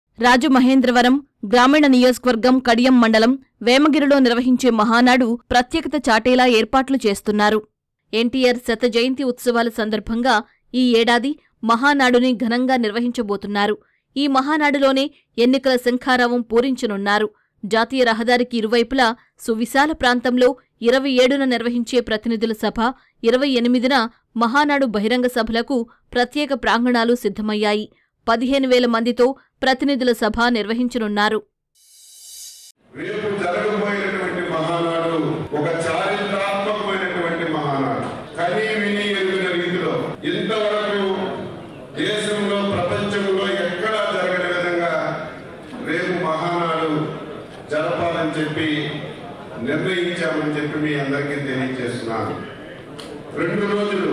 రాజమహేంద్రవరం గ్రామీణ నియోజకవర్గం కడియం మండలం వేమగిరిలో నిర్వహించే మహానాడు ప్రత్యేకత చాటేలా ఏర్పాట్లు చేస్తున్నారు ఎన్టీఆర్ శత జయంతి ఉత్సవాల సందర్భంగా ఈ ఏడాది మహానాడుని ఘనంగా నిర్వహించబోతున్నారు ఈ మహానాడులోనే ఎన్నికల శంఖారావం పూరించనున్నారు జాతీయ రహదారికి ఇరువైపులా సువిశాల ప్రాంతంలో ఇరవై ఏడున నిర్వహించే ప్రతినిధుల సభ ఇరవై ఎనిమిదిన మహానాడు బహిరంగ సభలకు ప్రత్యేక ప్రాంగణాలు సిద్ధమయ్యాయి పదిహేను వేల మందితో ప్రతినిధుల సభ నిర్వహించనున్నారు రేపు జరగబోయేటువంటి మహానాడు ఒక చారిత్రాత్మకమైనటువంటి మహానాడు కని విని ఎరిగిన రీతిలో ఇంతవరకు దేశంలో ప్రపంచంలో ఎక్కడా జరగని విధంగా రేపు మహానాడు జరపాలని చెప్పి నిర్ణయించామని చెప్పి మీ అందరికీ తెలియజేస్తున్నాను రెండు రోజులు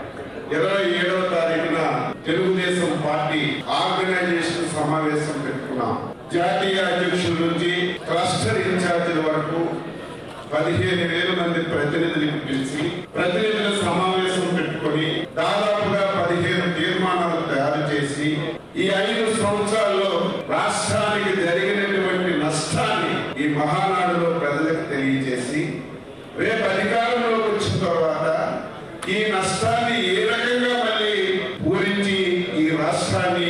ఇరవై ఏడవ తారీఖున తెలుగుదేశం పార్టీ ఆర్గనైజేషన్ సమావేశం పెట్టుకున్నాం జాతీయ అధ్యక్షుల నుంచి క్లస్టర్ ఇన్ఛార్జీల వరకు పదిహేను వేల మంది ప్రతినిధులకు పిలిచి ప్రతినిధుల సమావేశం పెట్టుకొని దాదాపుగా పదిహేను తీర్మానాలు తయారు చేసి ఈ ఐదు సంవత్సరాల్లో రాష్ట్రానికి జరిగినటువంటి నష్టాన్ని ఈ మహానాడులో ప్రజలకు తెలియజేసి రేపు అధికారంలోకి వచ్చిన తర్వాత ఈ నష్టాన్ని ఏ రకంగా మళ్ళీ పూరించి ఈ రాష్ట్రాన్ని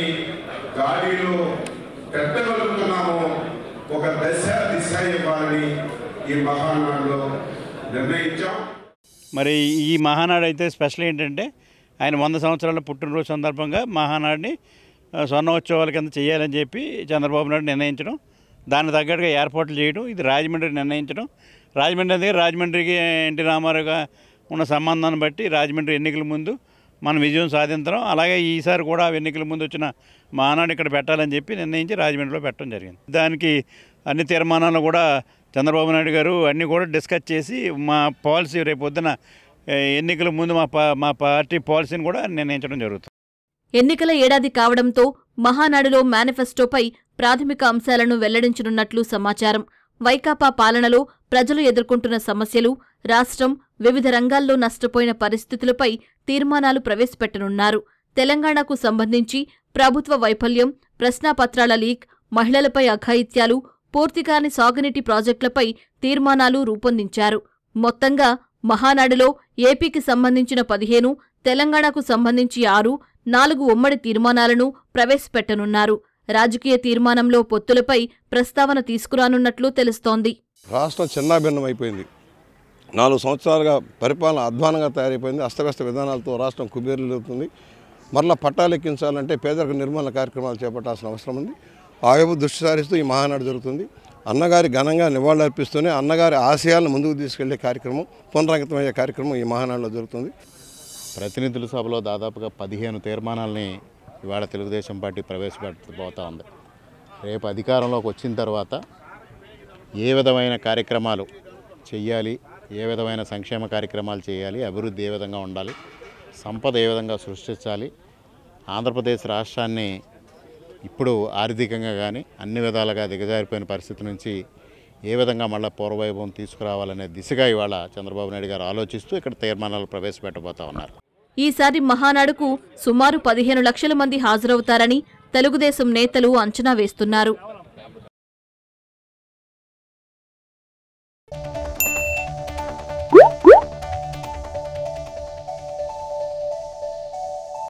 గాడిలో పెట్టగలుగుతున్నామో ఒక దశ దిశ ఇవ్వాలని ఈ మహానాడులో నిర్ణయించాం మరి ఈ మహానాడు అయితే స్పెషల్ ఏంటంటే ఆయన వంద సంవత్సరాల పుట్టినరోజు సందర్భంగా మహానాడిని ఆ, స్వర్ణోత్సవాల కింద చేయాలని చెప్పి చంద్రబాబు నాయుడు నిర్ణయించడం దానికి తగ్గట్టుగా ఏర్పాట్లు చేయడం ఇది రాజమండ్రి నిర్ణయించడం రాజమండ్రి అనేది రాజమండ్రికి ఎన్టీ రామారావుగా ఉన్న సంబంధాన్ని బట్టి రాజమండ్రి ఎన్నికల ముందు మనం విజయం సాధించడం అలాగే ఈసారి కూడా ఎన్నికల ముందు వచ్చిన మహానాడు ఇక్కడ పెట్టాలని చెప్పి నిర్ణయించి రాజమండ్రిలో పెట్టడం జరిగింది దానికి అన్ని తీర్మానాలు కూడా చంద్రబాబు నాయుడు గారు అన్నీ కూడా డిస్కస్ చేసి మా పాలసీ రేపు పొద్దున ఏ, ఎన్నికల ముందు మా పా మా పార్టీ పాలసీని కూడా నిర్ణయించడం జరుగుతుంది ఎన్నికల ఏడాది కావడంతో మహానాడులో మేనిఫెస్టోపై ప్రాథమిక అంశాలను వెల్లడించనున్నట్లు సమాచారం వైకాపా పాలనలో ప్రజలు ఎదుర్కొంటున్న సమస్యలు రాష్ట్రం వివిధ రంగాల్లో నష్టపోయిన పరిస్థితులపై తీర్మానాలు ప్రవేశపెట్టనున్నారు తెలంగాణకు సంబంధించి ప్రభుత్వ వైఫల్యం ప్రశ్నాపత్రాల లీక్ మహిళలపై అఘాయిత్యాలు పూర్తికాని సాగునీటి ప్రాజెక్టులపై తీర్మానాలు రూపొందించారు మొత్తంగా మహానాడులో ఏపీకి సంబంధించిన పదిహేను తెలంగాణకు సంబంధించి ఆరు నాలుగు ఉమ్మడి తీర్మానాలను ప్రవేశపెట్టనున్నారు రాజకీయ తీర్మానంలో పొత్తులపై ప్రస్తావన తీసుకురానున్నట్లు తెలుస్తోంది రాష్ట్రం చిన్నాభిన్నం అయిపోయింది నాలుగు సంవత్సరాలుగా పరిపాలన అధ్వానంగా తయారైపోయింది అస్తవ్యస్త విధానాలతో రాష్ట్రం కుబేరులవుతుంది మరలా పట్టాలెక్కించాలంటే పేదరిక నిర్మూలన కార్యక్రమాలు చేపట్టాల్సిన అవసరం ఉంది ఆ వైపు దృష్టి సారిస్తూ ఈ మహానాడు జరుగుతుంది అన్నగారి ఘనంగా నివాళులర్పిస్తూనే అన్నగారి ఆశయాలను ముందుకు తీసుకెళ్లే కార్యక్రమం పునరంకితమయ్యే కార్యక్రమం ఈ మహానాడులో జరుగుతుంది ప్రతినిధుల సభలో దాదాపుగా పదిహేను తీర్మానాలని ఇవాళ తెలుగుదేశం పార్టీ ప్రవేశపెట్టబోతా ఉంది రేపు అధికారంలోకి వచ్చిన తర్వాత ఏ విధమైన కార్యక్రమాలు చెయ్యాలి ఏ విధమైన సంక్షేమ కార్యక్రమాలు చేయాలి అభివృద్ధి ఏ విధంగా ఉండాలి సంపద ఏ విధంగా సృష్టించాలి ఆంధ్రప్రదేశ్ రాష్ట్రాన్ని ఇప్పుడు ఆర్థికంగా కానీ అన్ని విధాలుగా దిగజారిపోయిన పరిస్థితి నుంచి ఏ విధంగా మళ్ళీ పూర్వవైభవం తీసుకురావాలనే దిశగా ఇవాళ చంద్రబాబు నాయుడు గారు ఆలోచిస్తూ ఇక్కడ తీర్మానాలు ప్రవేశపెట్టబోతా ఉన్నారు ఈసారి మహానాడుకు సుమారు పదిహేను లక్షల మంది హాజరవుతారని తెలుగుదేశం నేతలు అంచనా వేస్తున్నారు